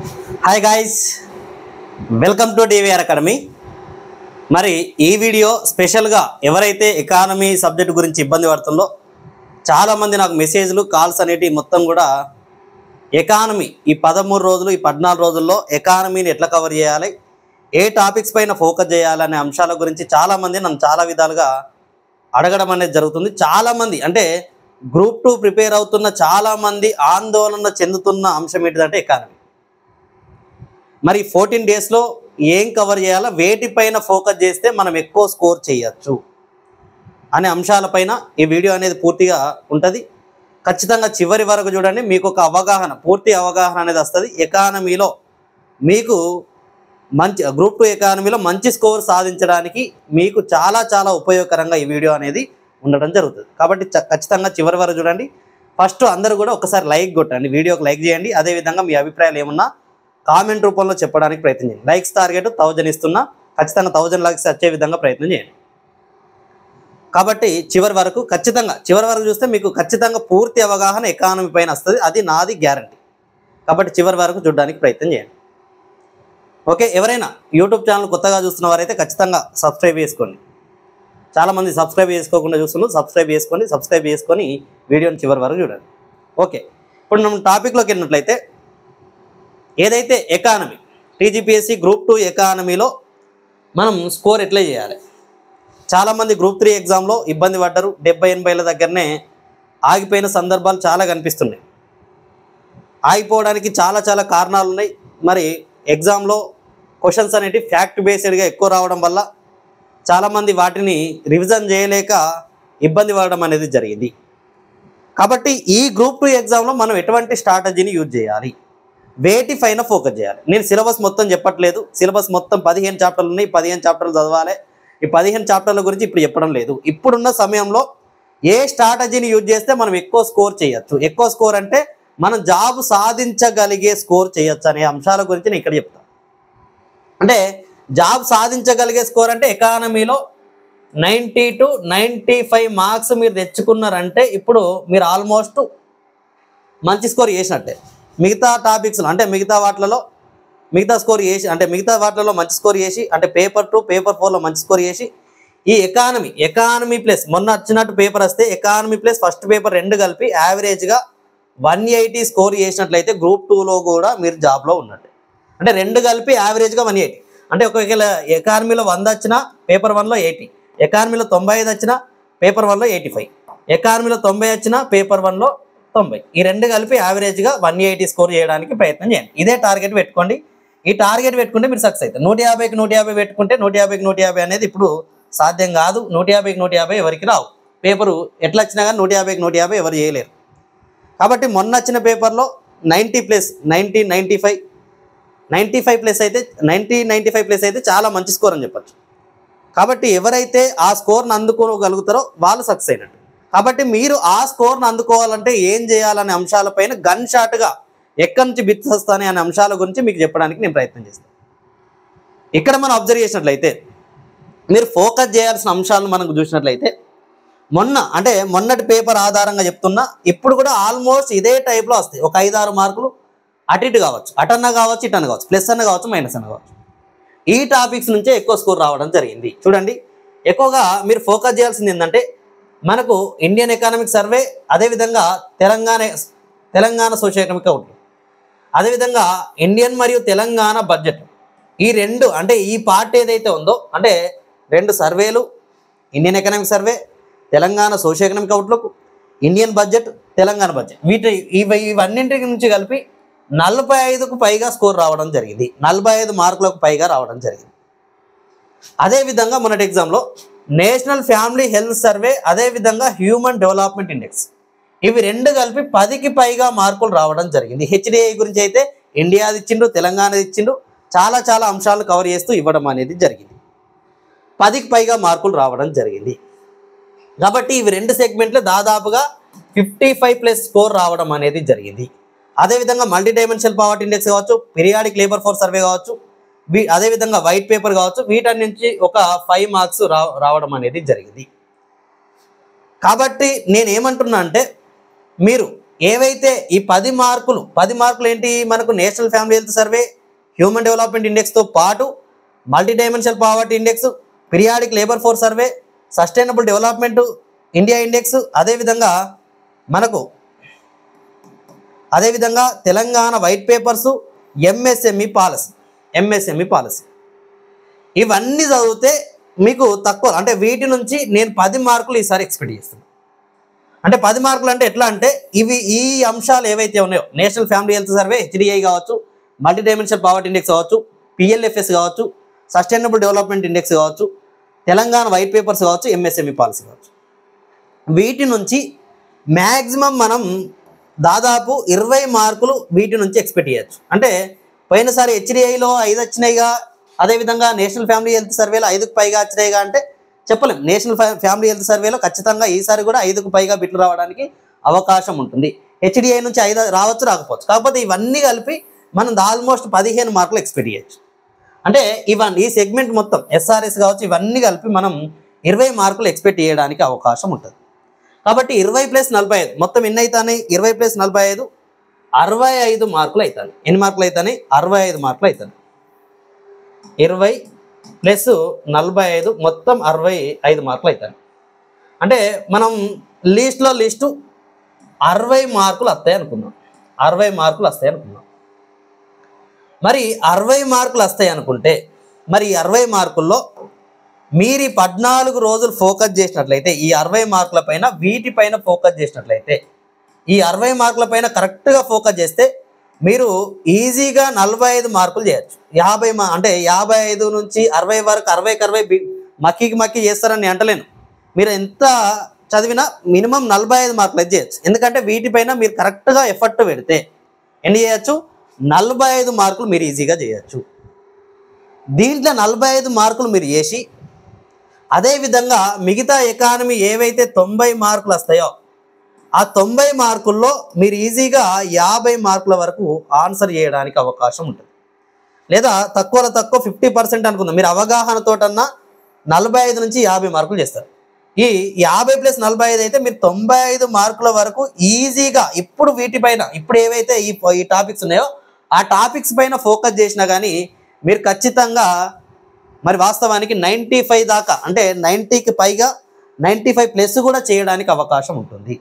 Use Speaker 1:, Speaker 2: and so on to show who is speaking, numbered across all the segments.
Speaker 1: hi guys welcome to DVR academy మరి ఈ video స్పెషల్గా ఎవరైతే ఎకానమీ సబ్జెక్ట్ గురించి ఇబ్బంది పడుతుందో చాలామంది నాకు మెసేజ్లు కాల్స్ అనేటివి మొత్తం కూడా ఎకానమీ ఈ పదమూడు రోజులు ఈ పద్నాలుగు రోజుల్లో ఎకానమీని ఎట్లా కవర్ చేయాలి ఏ టాపిక్స్ పైన ఫోకస్ చేయాలనే అంశాల గురించి చాలామంది నన్ను చాలా విధాలుగా అడగడం అనేది జరుగుతుంది చాలామంది అంటే గ్రూప్ టూ ప్రిపేర్ అవుతున్న చాలామంది ఆందోళన చెందుతున్న అంశం ఏంటిదంటే ఎకానమీ మరి ఫోర్టీన్ డేస్లో ఏం కవర్ చేయాలో వేటిపైన ఫోకస్ చేస్తే మనం ఎక్కువ స్కోర్ చేయొచ్చు అనే అంశాలపైన ఈ వీడియో అనేది పూర్తిగా ఉంటుంది ఖచ్చితంగా చివరి వరకు చూడండి మీకు ఒక అవగాహన పూర్తి అవగాహన అనేది వస్తుంది ఎకానమీలో మీకు మంచి గ్రూప్ టూ ఎకానమీలో మంచి స్కోర్ సాధించడానికి మీకు చాలా చాలా ఉపయోగకరంగా ఈ వీడియో అనేది ఉండడం జరుగుతుంది కాబట్టి చ- ఖచ్చితంగా చివరి వరకు చూడండి ఫస్ట్ అందరూ కూడా ఒకసారి లైక్ కొట్టండి వీడియోకి లైక్ చేయండి అదేవిధంగా మీ అభిప్రాయాలు ఏమన్నా కామెంట్ రూపంలో చెప్పడానికి ప్రయత్నం చేయండి లైక్స్ టార్గెట్ థౌజండ్ ఇస్తున్నా ఖచ్చితంగా థౌజండ్ లైక్స్ వచ్చే విధంగా ప్రయత్నం చేయండి కాబట్టి చివరి వరకు ఖచ్చితంగా చివరి వరకు చూస్తే మీకు ఖచ్చితంగా పూర్తి అవగాహన ఎకానమీ పైన వస్తుంది అది నాది గ్యారంటీ కాబట్టి చివరి వరకు చూడడానికి ప్రయత్నం చేయండి ఓకే ఎవరైనా యూట్యూబ్ ఛానల్ కొత్తగా చూస్తున్న వారైతే ఖచ్చితంగా సబ్స్క్రైబ్ చేసుకోండి చాలామంది సబ్స్క్రైబ్ చేసుకోకుండా చూస్తున్నారు సబ్స్క్రైబ్ చేసుకొని సబ్స్క్రైబ్ చేసుకొని వీడియోని చివరి వరకు చూడండి ఓకే ఇప్పుడు మనం టాపిక్లోకి వెళ్ళినట్లయితే ఏదైతే ఎకానమీ టీజీపీఎస్సీ గ్రూప్ టూ ఎకానమీలో మనం స్కోర్ ఎట్లా చేయాలి చాలామంది గ్రూప్ త్రీ ఎగ్జామ్లో ఇబ్బంది పడ్డారు డెబ్బై ఎనభైల దగ్గరనే ఆగిపోయిన సందర్భాలు చాలా కనిపిస్తున్నాయి ఆగిపోవడానికి చాలా చాలా కారణాలు ఉన్నాయి మరి ఎగ్జామ్లో క్వశ్చన్స్ అనేవి ఫ్యాక్ట్ బేస్డ్గా ఎక్కువ రావడం వల్ల చాలామంది వాటిని రివిజన్ చేయలేక ఇబ్బంది పడడం అనేది జరిగింది కాబట్టి ఈ గ్రూప్ టూ ఎగ్జామ్లో మనం ఎటువంటి స్ట్రాటజీని యూజ్ చేయాలి వేటి పైన ఫోకస్ చేయాలి నేను సిలబస్ మొత్తం చెప్పట్లేదు సిలబస్ మొత్తం పదిహేను చాప్టర్లు ఉన్నాయి పదిహేను చాప్టర్లు చదవాలి ఈ పదిహేను చాప్టర్ల గురించి ఇప్పుడు చెప్పడం లేదు ఇప్పుడున్న సమయంలో ఏ స్ట్రాటజీని యూజ్ చేస్తే మనం ఎక్కువ స్కోర్ చేయొచ్చు ఎక్కువ స్కోర్ అంటే మనం జాబ్ సాధించగలిగే స్కోర్ చేయొచ్చు అనే అంశాల గురించి నేను ఇక్కడ చెప్తాను అంటే జాబ్ సాధించగలిగే స్కోర్ అంటే ఎకానమీలో ninety to ninety five marks మీరు తెచ్చుకున్నారంటే ఇప్పుడు మీరు ఆల్మోస్ట్ మంచి స్కోర్ చేసినట్టే మిగతా టాపిక్స్లో అంటే మిగతా వాటిలలో మిగతా స్కోర్ చేసి అంటే మిగతా వాటిలలో మంచి స్కోర్ చేసి అంటే పేపర్ టూ పేపర్ ఫోర్లో మంచి స్కోర్ చేసి ఈ ఎకానమీ ఎకానమీ ప్లస్ మొన్న వచ్చినట్టు పేపర్ వస్తే ఎకానమీ ప్లస్ ఫస్ట్ పేపర్ రెండు కలిపి యావరేజ్గా వన్ ఎయిటీ స్కోర్ చేసినట్లయితే గ్రూప్ టూలో కూడా మీరు జాబ్లో ఉన్నట్టు అంటే రెండు కలిపి యావరేజ్గా వన్ ఎయిటీ అంటే ఒకవేళ ఎకానమీలో వంద వచ్చినా పేపర్ వన్లో ఎయిటీ ఎకానమీలో తొంభై ఐదు వచ్చినా పేపర్ వన్లో ఎయిటీ ఫైవ్ ఎకానమీలో తొంభై వచ్చినా పేపర్ వన్లో తొంభై ఈ రెండు కలిపి యావరేజ్గా వన్ ఎయిటీ స్కోర్ చేయడానికి ప్రయత్నం చేయండి ఇదే టార్గెట్ పెట్టుకోండి ఈ టార్గెట్ పెట్టుకుంటే మీరు సక్సెస్ అవుతారు నూట యాభైకి నూట యాభై పెట్టుకుంటే నూట యాభైకి నూట యాభై అనేది ఇప్పుడు సాధ్యం కాదు నూట యాభైకి నూట యాభై ఎవరికి రావు పేపరు ఎట్లా వచ్చినా కానీ నూట యాభైకి నూట యాభై ఎవరు చేయలేరు కాబట్టి మొన్న వచ్చిన పేపర్లో ninety plus ninety ninety five ninety five plus అయితే నైంటీ నైంటీ ఫైవ్ ప్లస్ అయితే చాలా మంచి స్కోర్ అని చెప్పొచ్చు కాబట్టి ఎవరైతే ఆ స్కోర్ని అందుకోగలుగుతారో వాళ్ళు సక్సెస్ అయినట్టు కాబట్టి మీరు ఆ స్కోర్ని అందుకోవాలంటే ఏం చేయాలనే అంశాలపైన గన్ షాట్గా ఎక్కడి నుంచి బిట్స్ వస్తాయి అనే అంశాల గురించి మీకు చెప్పడానికి నేను ప్రయత్నం చేస్తాను ఇక్కడ మనం అబ్జర్వ్ చేసినట్లయితే మీరు ఫోకస్ చేయాల్సిన అంశాలను మనకు చూసినట్లయితే మొన్న అంటే మొన్నటి పేపర్ ఆధారంగా చెప్తున్నా ఇప్పుడు కూడా ఆల్మోస్ట్ ఇదే టైప్లో వస్తాయి ఒక ఐదు ఆరు మార్కులు అటు ఇటు కావచ్చు అటన్న కావచ్చు ఇటన్న కావచ్చు ప్లస్ అన్న కావచ్చు మైనస్ అన్న కావచ్చు ఈ టాపిక్స్ నుంచే ఎక్కువ స్కోర్ రావడం జరిగింది చూడండి ఎక్కువగా మీరు ఫోకస్ చేయాల్సింది ఏంటంటే మనకు ఇండియన్ ఎకానమిక్ సర్వే అదేవిధంగా Telangana Telangana social economic outlook అదేవిధంగా ఇండియన్ మరియు తెలంగాణ బడ్జెట్ ఈ రెండు అంటే ఈ పార్ట్ ఏదైతే ఉందో అంటే రెండు సర్వేలు Indian economic survey Telangana social economic outlook Indian budget Telangana budget వీటి ఇవి ఇవన్నింటి నుంచి కలిపి నలభై ఐదుకు పైగా స్కోర్ రావడం జరిగింది నలభై ఐదు మార్కులకు పైగా రావడం జరిగింది అదేవిధంగా మొన్నటి ఎగ్జామ్లో నేషనల్ ఫ్యామిలీ హెల్త్ సర్వే అదేవిధంగా హ్యూమన్ డెవలప్మెంట్ ఇండెక్స్ ఇవి రెండు కలిపి పదికి పైగా మార్కులు రావడం జరిగింది హెచ్డిఐ గురించి అయితే ఇండియాది ఇచ్చిండు తెలంగాణది ఇచ్చిండు చాలా చాలా అంశాలు కవర్ చేస్తూ ఇవ్వడం అనేది జరిగింది పదికి పైగా మార్కులు రావడం జరిగింది కాబట్టి ఇవి రెండు సెగ్మెంట్లు దాదాపుగా ఫిఫ్టీ ఫైవ్ ప్లస్ స్కోర్ రావడం అనేది జరిగింది అదేవిధంగా మల్టీ డైమెన్షనల్ పవర్టీ ఇండెక్స్ కావచ్చు పీరియాడిక్ లేబర్ ఫోర్స్ సర్వే కావచ్చు వీ అదేవిధంగా వైట్ పేపర్ కావచ్చు వీటన్ని నుంచి ఒక ఫైవ్ మార్క్స్ రా రావడం అనేది జరిగింది కాబట్టి నేను ఏమంటున్నా అంటే మీరు ఏవైతే ఈ పది మార్కులు పది మార్కులు ఏంటి మనకు national family health survey human development ఇండెక్స్తో పాటు multi dimensional poverty index periodic labour force survey sustainable development India index అదేవిధంగా మనకు అదేవిధంగా Telangana white papers MSME policy MSME policy ఇవన్నీ చదివితే మీకు తక్కువ అంటే వీటి నుంచి నేను పది మార్కులు ఈసారి ఎక్స్పెక్ట్ చేస్తున్నాను అంటే పది మార్కులు అంటే ఎట్లా అంటే ఇవి ఈ అంశాలు ఏవైతే ఉన్నాయో national family health survey HDI కావచ్చు మల్టీ డైమెన్షనల్ పావర్టీ ఇండెక్స్ కావచ్చు పిఎల్ఎఫ్ఎస్ కావచ్చు సస్టైనబుల్ డెవలప్మెంట్ ఇండెక్స్ కావచ్చు తెలంగాణ వైట్ పేపర్స్ కావచ్చు ఎంఎస్ఎంఈ పాలసీ కావచ్చు వీటి నుంచి మ్యాక్సిమం మనం దాదాపు ఇరవై మార్కులు వీటి నుంచి ఎక్స్పెక్ట్ చేయొచ్చు అంటే పోయినసారి హెచ్డిఐలో ఐదు వచ్చినాయిగా అదేవిధంగా నేషనల్ ఫ్యామిలీ హెల్త్ సర్వేలో ఐదుకు పైగా వచ్చినాయిగా అంటే చెప్పలేం నేషనల్ ఫ్యా- ఫ్యామిలీ హెల్త్ సర్వేలో ఖచ్చితంగా ఈసారి కూడా ఐదుకు పైగా బిట్లు రావడానికి అవకాశం ఉంటుంది హెచ్డిఐ నుంచి ఐదు రావచ్చు రాకపోవచ్చు కాకపోతే ఇవన్నీ కలిపి మనం ఆల్మోస్ట్ పదిహేను మార్కులు ఎక్స్పెక్ట్ చేయొచ్చు అంటే ఇవన్నీ ఈ సెగ్మెంట్ మొత్తం ఎస్ఆర్ఎస్ కావచ్చు ఇవన్నీ కలిపి మనం ఇరవై మార్కులు ఎక్స్పెక్ట్ చేయడానికి అవకాశం ఉంటుంది కాబట్టి ఇరవై ప్లస్ నలభై ఐదు మొత్తం ఎన్ని అవుతాయి ఇరవై ప్లస్ నలభై ఐదు అరవై ఐదు మార్కులు అవుతాయి ఎన్ని మార్కులు అవుతాయి అరవై ఐదు మార్కులు అవుతాయి ఇరవై ప్లస్ నలభై ఐదు మొత్తం అరవై ఐదు మార్కులు అవుతాయి అంటే మనం లీస్ట్లో లిస్టు అరవై మార్కులు వస్తాయి అనుకుందాం అరవై మార్కులు వస్తాయి అనుకుందాం మరి అరవై మార్కులు వస్తాయి అనుకుంటే మరి ఈ అరవై మార్కుల్లో మీరు ఈ పద్నాలుగు రోజులు ఫోకస్ చేసినట్లయితే ఈ అరవై మార్కుల పైన వీటిపైన ఫోకస్ చేసినట్లయితే ఈ అరవై మార్కుల పైన కరెక్ట్గా ఫోకస్ చేస్తే మీరు ఈజీగా నలభై ఐదు మార్కులు చేయొచ్చు యాభై మా అంటే యాభై ఐదు నుంచి అరవై వరకు అరవైకి అరవై బి- మక్కికి మక్కి చేస్తారని నేను అంటలేను మీరు ఎంత చదివినా మినిమం నలభై ఐదు మార్కులు అయితే చేయొచ్చు ఎందుకంటే వీటిపైన మీరు కరెక్ట్గా ఎఫర్ట్ పెడితే ఎన్ని చేయొచ్చు నలభై ఐదు మార్కులు మీరు ఈజీగా చేయొచ్చు దీంట్లో నలభై ఐదు మార్కులు మీరు చేసి అదేవిధంగా మిగతా ఎకానమీ ఏవైతే తొంభై మార్కులు వస్తాయో ఆ తొంభై మార్కుల్లో మీరు ఈజీగా యాభై మార్కుల వరకు ఆన్సర్ చేయడానికి అవకాశం ఉంటుంది లేదా తక్కువలో తక్కువ ఫిఫ్టీ పర్సెంట్ అనుకుందాం మీరు అవగాహనతోటన్నా నలభై ఐదు నుంచి యాభై మార్కులు చేస్తారు ఈ యాభై ప్లస్ నలభై ఐదు అయితే మీరు తొంభై ఐదు మార్కుల వరకు ఈజీగా ఇప్పుడు వీటిపైన ఇప్పుడు ఏవైతే ఈ ఈ టాపిక్స్ ఉన్నాయో ఆ టాపిక్స్ పైన ఫోకస్ చేసినా కానీ మీరు ఖచ్చితంగా మరి వాస్తవానికి నైంటీ ఫైవ్ దాకా అంటే నైంటీకి పైగా నైంటీ ఫైవ్ ప్లస్ కూడా చేయడానికి అవకాశం ఉంటుంది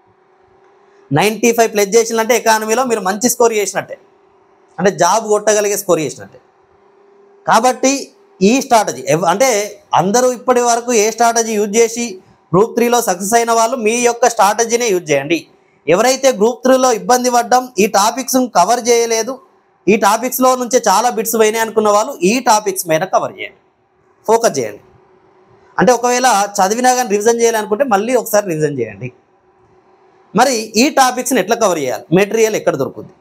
Speaker 1: నైంటీ ఫైవ్ ప్లస్ చేసినట్టే ఎకానమీలో మీరు మంచి స్కోర్ చేసినట్టే అంటే జాబ్ కొట్టగలిగే స్కోర్ చేసినట్టే కాబట్టి ఈ స్ట్రాటజీ ఎవ్- అంటే అందరూ ఇప్పటి వరకు ఏ స్ట్రాటజీ యూజ్ చేసి గ్రూప్ త్రీలో సక్సెస్ అయిన వాళ్ళు మీ యొక్క స్ట్రాటజీనే యూజ్ చేయండి ఎవరైతే గ్రూప్ త్రీలో ఇబ్బంది పడ్డం ఈ టాపిక్స్ కవర్ చేయలేదు ఈ టాపిక్స్లో నుంచే చాలా బిట్స్ పోయినాయి అనుకున్న వాళ్ళు ఈ టాపిక్స్ మీద కవర్ చేయండి ఫోకస్ చేయండి అంటే ఒకవేళ చదివినా కానీ రివిజన్ చేయాలనుకుంటే మళ్ళీ ఒకసారి రివిజన్ చేయండి మరి ఈ టాపిక్స్ని ఎట్లా కవర్ చేయాలి మెటీరియల్ ఎక్కడ దొరుకుతుంది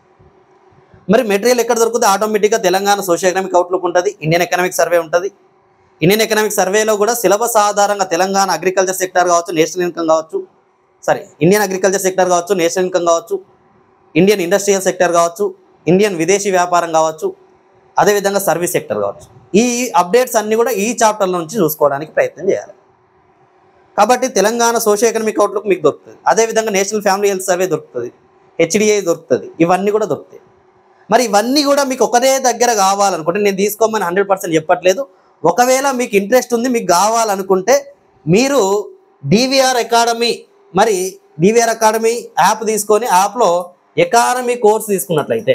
Speaker 1: మరి మెటీరియల్ ఎక్కడ దొరుకుతుంది ఆటోమేటిక్గా తెలంగాణ సోషల్ ఎకనామిక్ అవుట్లుక్ ఉంటుంది ఇండియన్ ఎకనామిక్ సర్వే ఉంటుంది ఇండియన్ ఎకనామిక్ సర్వేలో కూడా సిలబస్ ఆధారంగా తెలంగాణ అగ్రికల్చర్ సెక్టర్ కావచ్చు నేషనల్ ఇన్కమ్ కావచ్చు సారీ ఇండియన్ అగ్రికల్చర్ సెక్టర్ కావచ్చు నేషనల్ ఇన్కమ్ కావచ్చు ఇండియన్ ఇండస్ట్రియల్ సెక్టర్ కావచ్చు ఇండియన్ విదేశీ వ్యాపారం కావచ్చు అదేవిధంగా సర్వీస్ సెక్టర్ కావచ్చు ఈ అప్డేట్స్ అన్నీ కూడా ఈ చాప్టర్ల నుంచి చూసుకోవడానికి ప్రయత్నం చేయాలి కాబట్టి తెలంగాణ సోషల్ ఎకనామిక్ అవుట్లుక్ మీకు దొరుకుతుంది అదేవిధంగా నేషనల్ ఫ్యామిలీ హెల్త్ సర్వే దొరుకుతుంది హెచ్డిఐ దొరుకుతుంది ఇవన్నీ కూడా దొరుకుతాయి మరి ఇవన్నీ కూడా మీకు ఒకటే దగ్గర కావాలనుకుంటే నేను తీసుకోమని హండ్రెడ్ పర్సెంట్ చెప్పట్లేదు ఒకవేళ మీకు ఇంట్రెస్ట్ ఉంది మీకు కావాలనుకుంటే మీరు డివిఆర్ అకాడమీ మరి డివిఆర్ అకాడమీ యాప్ తీసుకొని యాప్లో ఎకానమీ కోర్స్ తీసుకున్నట్లయితే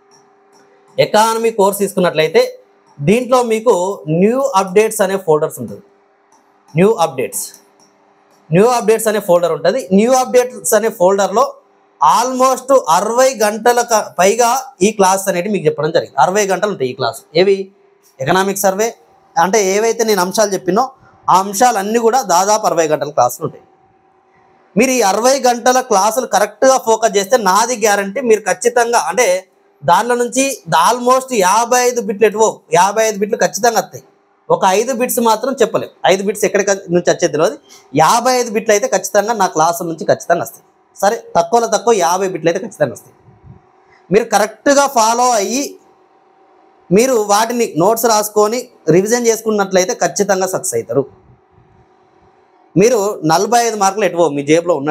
Speaker 1: ఎకానమీ కోర్స్ తీసుకున్నట్లయితే దీంట్లో మీకు న్యూ అప్డేట్స్ అనే ఫోల్డర్స్ ఉంటుంది న్యూ అప్డేట్స్ న్యూ అప్డేట్స్ అనే ఫోల్డర్ ఉంటుంది న్యూ అప్డేట్స్ అనే ఫోల్డర్లో ఆల్మోస్ట్ అరవై గంటల క- పైగా ఈ క్లాస్ అనేది మీకు చెప్పడం జరిగింది అరవై గంటలు ఉంటాయి ఈ క్లాస్ ఏవి ఎకనామిక్ సర్వే అంటే ఏవైతే నేను అంశాలు చెప్పినో ఆ అంశాలన్నీ కూడా దాదాపు అరవై గంటల క్లాసులు ఉంటాయి మీరు ఈ అరవై గంటల క్లాసులు కరెక్ట్గా ఫోకస్ చేస్తే నాది గ్యారంటీ మీరు ఖచ్చితంగా అంటే దానిలో నుంచి ఆల్మోస్ట్ యాభై ఐదు బిట్లు ఎటువో యాభై ఐదు బిట్లు ఖచ్చితంగా వస్తాయి ఒక ఐదు బిట్స్ మాత్రం చెప్పలేం ఐదు బిట్స్ ఎక్కడికి నుంచి వచ్చేది తెలియదు యాభై ఐదు బిట్లు అయితే ఖచ్చితంగా నా క్లాసు నుంచి ఖచ్చితంగా వస్తాయి సరే తక్కువలో తక్కువ యాభై బిట్లు అయితే ఖచ్చితంగా వస్తాయి మీరు కరెక్ట్గా ఫాలో అయ్యి మీరు వాటిని నోట్స్ రాసుకొని రివిజన్ చేసుకున్నట్లయితే ఖచ్చితంగా సక్సెస్ అవుతారు మీరు నలభై ఐదు మార్కులు ఎటువో మీ జేబులో ఉన్నట్టే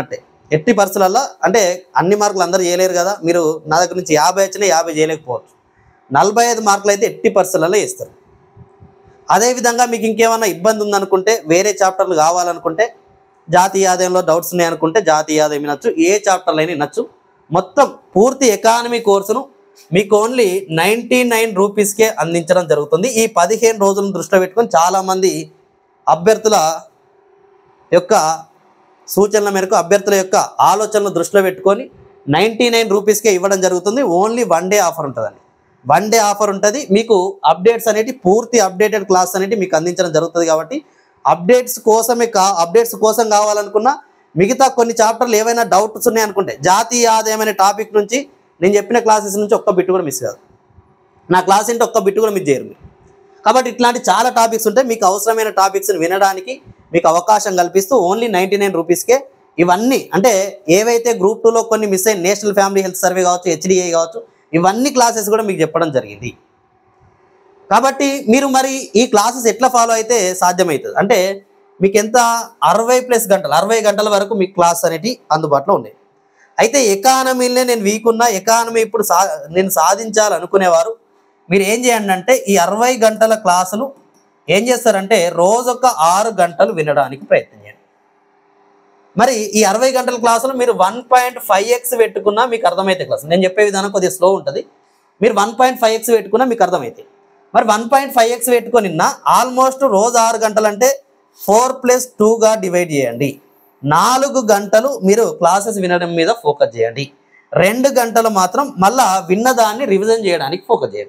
Speaker 1: ఎట్టి పరిస్థితులలో అంటే అన్ని మార్కులు అందరూ చేయలేరు కదా మీరు నా దగ్గర నుంచి యాభై వచ్చినా యాభై చేయలేకపోవచ్చు నలభై ఐదు మార్కులు అయితే ఎట్టి పరిస్థితులలో ఇస్తారు అదేవిధంగా మీకు ఇంకేమైనా ఇబ్బంది ఉందనుకుంటే వేరే చాప్టర్లు కావాలనుకుంటే జాతీయ ఆదాయంలో డౌట్స్ ఉన్నాయనుకుంటే జాతీయ ఆదాయం వినొచ్చు ఏ చాప్టర్లు అయినా వినొచ్చు మొత్తం పూర్తి ఎకానమీ కోర్సును మీకు ఓన్లీ నైంటీ నైన్ రూపీస్కే అందించడం జరుగుతుంది ఈ పదిహేను రోజులను దృష్టిలో పెట్టుకొని చాలామంది అభ్యర్థుల యొక్క సూచనల మేరకు అభ్యర్థుల యొక్క ఆలోచనలు దృష్టిలో పెట్టుకొని నైంటీ నైన్ రూపీస్కే ఇవ్వడం జరుగుతుంది ఓన్లీ వన్ డే ఆఫర్ ఉంటుందండి వన్ డే ఆఫర్ ఉంటుంది మీకు అప్డేట్స్ అనేటి పూర్తి అప్డేటెడ్ క్లాస్ అనేటి మీకు అందించడం జరుగుతుంది కాబట్టి అప్డేట్స్ కోసమే కా అప్డేట్స్ కోసం కావాలనుకున్నా మిగతా కొన్ని చాప్టర్లు ఏవైనా డౌట్స్ ఉన్నాయనుకుంటే జాతీయ ఆదాయం అనే టాపిక్ నుంచి నేను చెప్పిన క్లాసెస్ నుంచి ఒక్క బిట్టు కూడా మిస్ కాదు నా క్లాస్ ఏంటి ఒక్క బిట్టు కూడా మిస్ చేయరు మీరు కాబట్టి ఇట్లాంటి చాలా టాపిక్స్ ఉంటాయి మీకు అవసరమైన టాపిక్స్ని వినడానికి మీకు అవకాశం కల్పిస్తూ ఓన్లీ నైంటీ నైన్ రూపీస్కే ఇవన్నీ అంటే ఏవైతే గ్రూప్ టూలో కొన్ని మిస్ అయిన నేషనల్ ఫ్యామిలీ హెల్త్ సర్వే కావచ్చు హెచ్డిఐ కావచ్చు ఇవన్నీ క్లాసెస్ కూడా మీకు చెప్పడం జరిగింది కాబట్టి మీరు మరి ఈ క్లాసెస్ ఎట్లా ఫాలో అయితే సాధ్యమవుతుంది అంటే మీకు ఎంత అరవై ప్లస్ గంటలు అరవై గంటల వరకు మీకు క్లాస్ అనేటి అందుబాటులో ఉన్నాయి అయితే ఎకానమీలనే నేను వీక్ ఉన్నా ఎకానమీ ఇప్పుడు సా నేను సాధించాలనుకునేవారు మీరు ఏం చేయండి అంటే ఈ అరవై గంటల క్లాసులు ఏం చేస్తారంటే రోజొక ఆరు గంటలు వినడానికి ప్రయత్నం చేయండి మరి ఈ అరవై గంటల క్లాసులు మీరు వన్ పాయింట్ ఫైవ్ ఎక్స్ పెట్టుకున్నా మీకు అర్థమైతే క్లాస్ నేను చెప్పే విధానం కొద్దిగా స్లో ఉంటుంది మీరు వన్ పాయింట్ ఫైవ్ ఎక్స్ పెట్టుకున్నా మీకు అర్థమవుతాయి మరి వన్ పాయింట్ ఫైవ్ ఎక్స్ పెట్టుకొని ఆల్మోస్ట్ రోజు ఆరు గంటలు అంటే ఫోర్ ప్లస్ టూగా డివైడ్ చేయండి నాలుగు గంటలు మీరు క్లాసెస్ వినడం మీద ఫోకస్ చేయండి రెండు గంటలు మాత్రం మళ్ళా విన్నదాన్ని రివిజన్ చేయడానికి ఫోకస్ చేయండి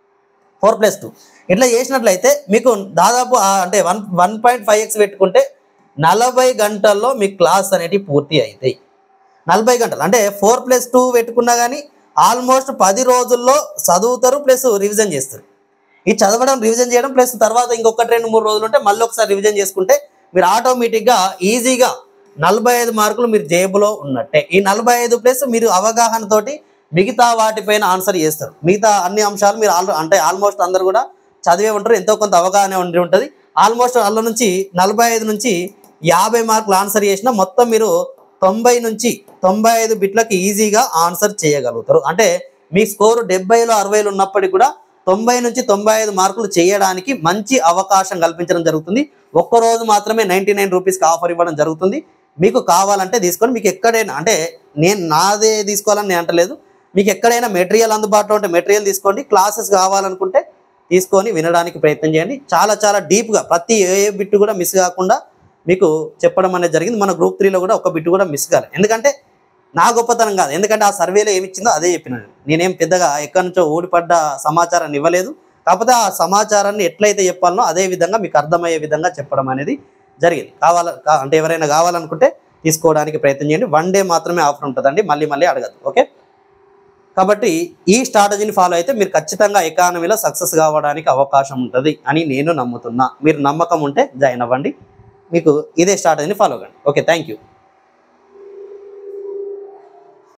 Speaker 1: ఫోర్ ప్లస్ టూ ఇట్లా చేసినట్లయితే మీకు దాదాపు ఆ అంటే one one point five x పెట్టుకుంటే నలభై గంటల్లో మీ క్లాస్ అనేటివి పూర్తి అవుతాయి నలభై గంటలు అంటే ఫోర్ ప్లస్ టూ పెట్టుకున్నా కానీ ఆల్మోస్ట్ పది రోజుల్లో చదువుతారు ప్లస్ రివిజన్ చేస్తారు ఈ చదవడం రివిజన్ చేయడం ప్లస్ తర్వాత ఇంకొకటి రెండు మూడు రోజులు ఉంటే మళ్ళీ ఒకసారి రివిజన్ చేసుకుంటే మీరు ఆటోమేటిక్గా ఈజీగా నలభై ఐదు మార్కులు మీరు జేబులో ఉన్నట్టే ఈ నలభై ఐదు ప్లస్ మీరు అవగాహనతోటి మిగతా వాటిపైన ఆన్సర్ చేస్తారు మిగతా అన్ని అంశాలు మీరు ఆల్ అంటే ఆల్మోస్ట్ అందరు కూడా చదివే ఉంటారు ఎంతో కొంత అవగాహన ఉండి ఉంటుంది ఆల్మోస్ట్ అందులో నుంచి నలభై ఐదు నుంచి యాభై మార్కులు ఆన్సర్ చేసినా మొత్తం మీరు తొంభై నుంచి తొంభై ఐదు బిట్లకి ఈజీగా ఆన్సర్ చేయగలుగుతారు అంటే మీ స్కోరు డెబ్బైలో అరవైలో ఉన్నప్పటికీ కూడా తొంభై నుంచి తొంభై ఐదు మార్కులు చేయడానికి మంచి అవకాశం కల్పించడం జరుగుతుంది ఒక్క రోజు మాత్రమే నైంటీ నైన్ రూపీస్కి ఆఫర్ ఇవ్వడం జరుగుతుంది మీకు కావాలంటే తీసుకొని మీకు ఎక్కడైనా అంటే నేను నాదే తీసుకోవాలని నేను అంటలేదు మీకు ఎక్కడైనా మెటీరియల్ అందుబాటులో ఉంటే మెటీరియల్ తీసుకోండి క్లాసెస్ కావాలనుకుంటే తీసుకొని వినడానికి ప్రయత్నం చేయండి చాలా చాలా డీప్గా ప్రతి ఏ బిట్ కూడా మిస్ కాకుండా మీకు చెప్పడం అనేది జరిగింది మన గ్రూప్ త్రీలో కూడా ఒక బిట్ కూడా మిస్ కాలేదు ఎందుకంటే నా గొప్పతనం కాదు ఎందుకంటే ఆ సర్వేలో ఏమి ఇచ్చిందో అదే చెప్పినాను నేనేం పెద్దగా ఎక్కడి నుంచో ఊడిపడ్డ సమాచారాన్ని ఇవ్వలేదు కాకపోతే ఆ సమాచారాన్ని ఎట్లయితే చెప్పాలనో అదే విధంగా మీకు అర్థమయ్యే విధంగా చెప్పడం అనేది జరిగింది కావాల కా- అంటే ఎవరైనా కావాలనుకుంటే తీసుకోవడానికి ప్రయత్నం చేయండి వన్ డే మాత్రమే ఆఫర్ ఉంటుందండి మళ్ళీ మళ్ళీ అడగదు ఓకే కాబట్టి ఈ స్ట్రాటజీని ఫాలో అయితే మీరు ఖచ్చితంగా ఎకానమీలో సక్సెస్ కావడానికి అవకాశం ఉంటుంది అని నేను నమ్ముతున్నా మీరు నమ్మకం ఉంటే జాయిన్ అవ్వండి మీకు ఇదే స్ట్రాటజీని ఫాలో కండి ఓకే థ్యాంక్ యూ